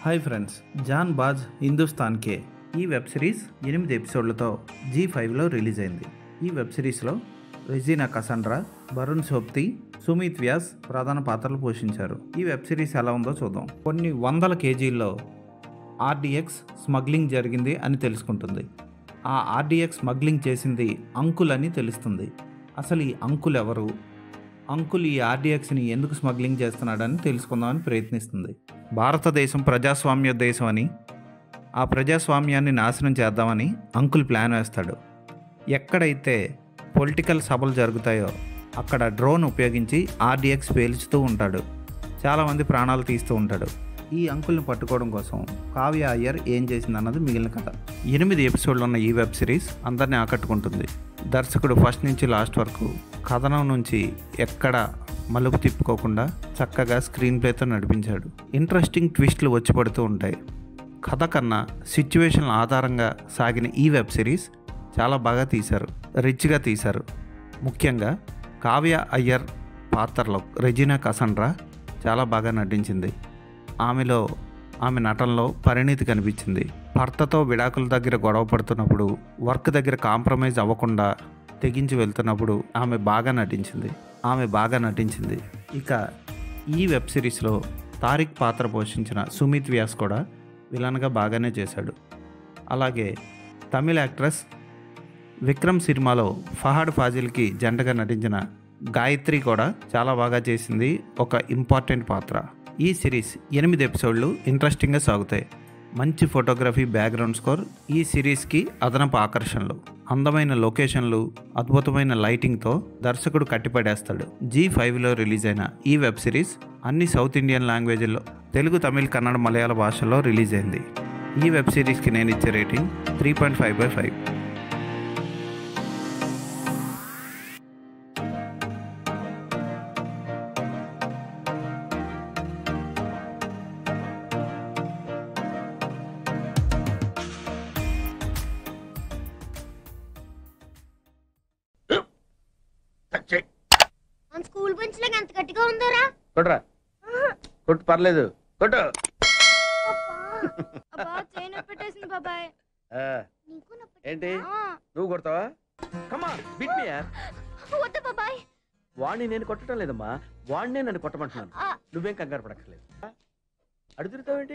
hi friends Jaanbaaz Hindustan Ke ఈ web series ఎనిమిది ఎపిసోడ్లతో G ఫైవ్లో రిలీజ్ అయింది ఈ వెబ్ సిరీస్లో రెజీనా కసండ్రా వరుణ్ సోప్తి సుమిత్ వ్యాస్ ప్రధాన పాత్రలు పోషించారు ఈ వెబ్ సిరీస్ ఎలా ఉందో చూద్దాం కొన్ని వందల కేజీల్లో ఆర్డిఎక్స్ స్మగ్లింగ్ జరిగింది అని తెలుసుకుంటుంది ఆ ఆర్డిఎక్స్ స్మగ్లింగ్ చేసింది అంకుల్ అని తెలుస్తుంది అసలు ఈ అంకుల్ ఎవరు అంకుల్ ఈ ఆర్డిఎక్స్ని ఎందుకు స్మగ్లింగ్ చేస్తున్నాడని తెలుసుకుందామని ప్రయత్నిస్తుంది భారతదేశం ప్రజాస్వామ్య దేశం అని ఆ ప్రజాస్వామ్యాన్ని నాశనం చేద్దామని అంకుల్ ప్లాన్ వేస్తాడు ఎక్కడైతే పొలిటికల్ సభలు జరుగుతాయో అక్కడ డ్రోన్ ఉపయోగించి ఆర్డిఎక్స్ పేల్చుతూ ఉంటాడు చాలామంది ప్రాణాలు తీస్తూ ఉంటాడు ఈ అంకుల్ని పట్టుకోవడం కోసం కావ్య అయ్యర్ ఏం చేసిందన్నది మిగిలిన కథ ఎనిమిది ఎపిసోడ్లు ఉన్న ఈ వెబ్ సిరీస్ అందరినీ ఆకట్టుకుంటుంది దర్శకుడు ఫస్ట్ నుంచి లాస్ట్ వరకు కథనం నుంచి ఎక్కడ మలుపు తిప్పుకోకుండా చక్కగా స్క్రీన్ ప్లేతో నడిపించాడు ఇంట్రెస్టింగ్ ట్విస్ట్లు వచ్చి పడుతూ ఉంటాయి కథ కన్నా సిచ్యువేషన్ల ఆధారంగా సాగిన ఈ వెబ్ సిరీస్ చాలా బాగా తీశారు రిచ్గా తీశారు ముఖ్యంగా కావ్య అయ్యర్ పాత్రలో రెజినా కసండ్రా చాలా బాగా నటించింది ఆమెలో ఆమె నటనలో పరిణితి కనిపించింది భర్తతో విడాకుల దగ్గర గొడవ పడుతున్నప్పుడు వర్క్ దగ్గర కాంప్రమైజ్ అవ్వకుండా తెగించి వెళ్తున్నప్పుడు ఆమె బాగా నటించింది ఆమె బాగా నటించింది ఇక ఈ వెబ్ సిరీస్లో తారిక్ పాత్ర పోషించిన సుమిత్ వ్యాస్ కూడా విలన్గా బాగానే చేశాడు అలాగే తమిళ యాక్ట్రెస్ విక్రమ్ సినిమాలో ఫహాడ్ ఫాజిల్కి జంటగా నటించిన గాయత్రి కూడా చాలా బాగా చేసింది ఒక ఇంపార్టెంట్ పాత్ర ఈ సిరీస్ ఎనిమిది ఎపిసోడ్లు ఇంట్రెస్టింగ్గా సాగుతాయి మంచి ఫోటోగ్రఫీ బ్యాక్గ్రౌండ్ స్కోర్ ఈ సిరీస్కి అదనపు ఆకర్షణలు అందమైన లొకేషన్లు అద్భుతమైన లైటింగ్తో దర్శకుడు కట్టిపడేస్తాడు జీ ఫైవ్లో రిలీజ్ అయిన ఈ వెబ్ సిరీస్ అన్ని సౌత్ ఇండియన్ లాంగ్వేజ్ల్లో తెలుగు తమిళ్ కన్నడ మలయాళ భాషల్లో రిలీజ్ అయింది ఈ వెబ్ సిరీస్కి నేను ఇచ్చే rating three point five by five మన స్కూల్ బెంచ్ లాగా ఎంత గట్టిగా ఉందోరా కొట్రా కొట్టు పర్లేదు కొట్టు అబ్బా చైన్ పెట్టేసింది బాబాయ్ ఆ, నీకు నొప్పి ఏంటి ఆ, నువ్వు కొడతావా కమా బిట్ మీ వద్దు బాబాయ్ వాడిని నేను కొట్టడం లేదమ్మా వాడినే నన్ను కొట్టమంటున్నాను ఆ, నువ్వేం కంగారు పడక్కర్లేదు అడుగుతావేంటి